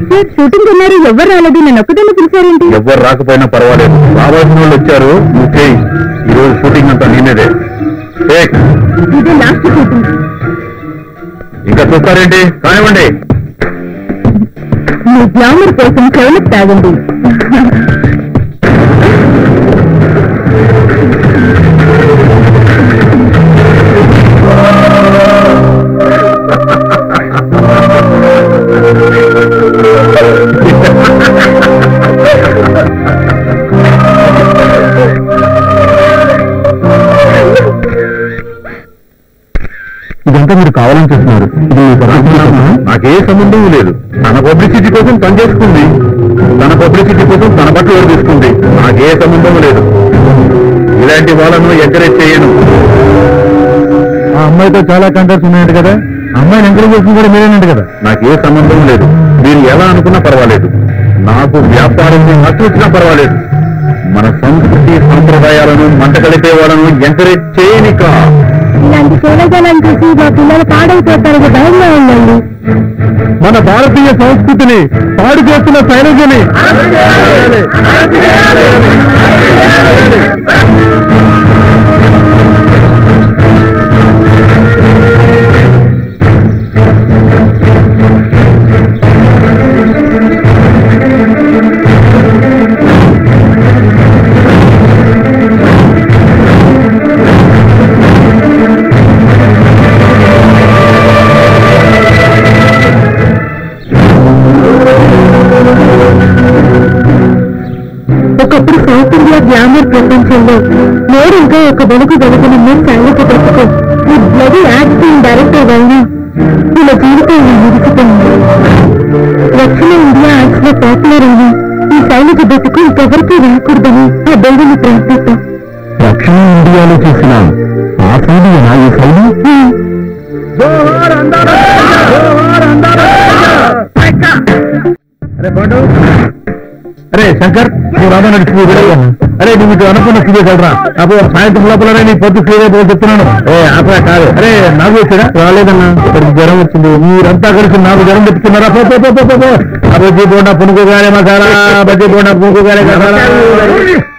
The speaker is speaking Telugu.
సార్ షూటింగ్ ఉన్నారు ఎవరు రాలేదు నేను ఒక్కదాన్ని పిలిచారేంటి ఎవ్వరు రాకపోయినా పర్వాలేదు రావాల్సిన వాళ్ళు వచ్చారు నువ్వు చేయి ఈ రోజు షూటింగ్ అంతా నీ మీదే టేక్. ఇదే లాస్ట్ షూటింగ్ ఇంకా చూస్తారేంటి కానివ్వండి మీ గ్లామర్ కోసం చెవులకు తాగండి ఇదంతా మీరు కావాలని చేస్తున్నారు నాకే సంబంధం లేదు తన పబ్లిసిటీ కోసం తను చేసుకుంది తన పబ్లిసిటీ కోసం తన బట్టలు తీసుకుంది నాకే సంబంధం లేదు ఇలాంటి వాళ్ళను ఎంకరేజ్ చేయను ఆ అమ్మాయితో చాలా కంటెంట్స్ ఉన్నాయంట కదా అమ్మాయిని ఎంకరేజ్ చేసింది కూడా మీరేనంట కదా నాకే సంబంధం లేదు మీరు ఎలా అనుకున్నా పర్వాలేదు నాకు వ్యాపారం నచ్చి వచ్చినా పర్వాలేదు మన సంస్కృతి సంప్రదాయాలను మంట కలిపే వాళ్ళను ఎంకరేజ్ చేయనిక ఇలాంటి శైలజాలను చూసి మా పిల్లలు పాడైపోతారని భయంగా ఉందండి మన భారతీయ సంస్కృతిని పాడు చేస్తున్న శైలజని ఒకప్పుడు సౌత్ ఇండియా గ్లామర్ ప్రపంచంలో నేరుగా ఒక వెలుగు వెలుగున మీరు శైలజ పెట్టుకో ఈ బ్లడీ యాక్టింగ్ డైరెక్టర్ వల్ల ఇలా జీవితం ముగిసిపోయింది దక్షిణ ఇండియా యాక్ట్స్ లో పాపులర్ అయిన ఈ శైలజ బతుకు ఇంకెవరికీ రాకూడదని ఆ దేవుని ప్రయత్నిస్తాం దక్షిణ ఇండియాలో చేసిన ఆ శైలి ఈ శైలి అరే పాండు అరే శంకర్ నువ్వు రాబా నడిచి అరే నువ్వు ఇటు అనుకున్న సీరియస్ వెళ్ళరా అప్పుడు సాయంత్రం లోపలనే నీ పొద్దు సీరియస్ అయిపోయి చెప్తున్నాను ఏ అప్పుడే కాదు అరే నాకు వచ్చాడా రాలేదన్నా ఇక్కడికి జ్వరం వచ్చింది మీరంతా కలిసి నాకు జ్వరం తెచ్చుకున్నారా పో పో పో పో పో పో. ఆ బజ్జీ బోండా పునుగు గారే మసాలా బజ్జీ బోండా పునుగు గారే మసాలా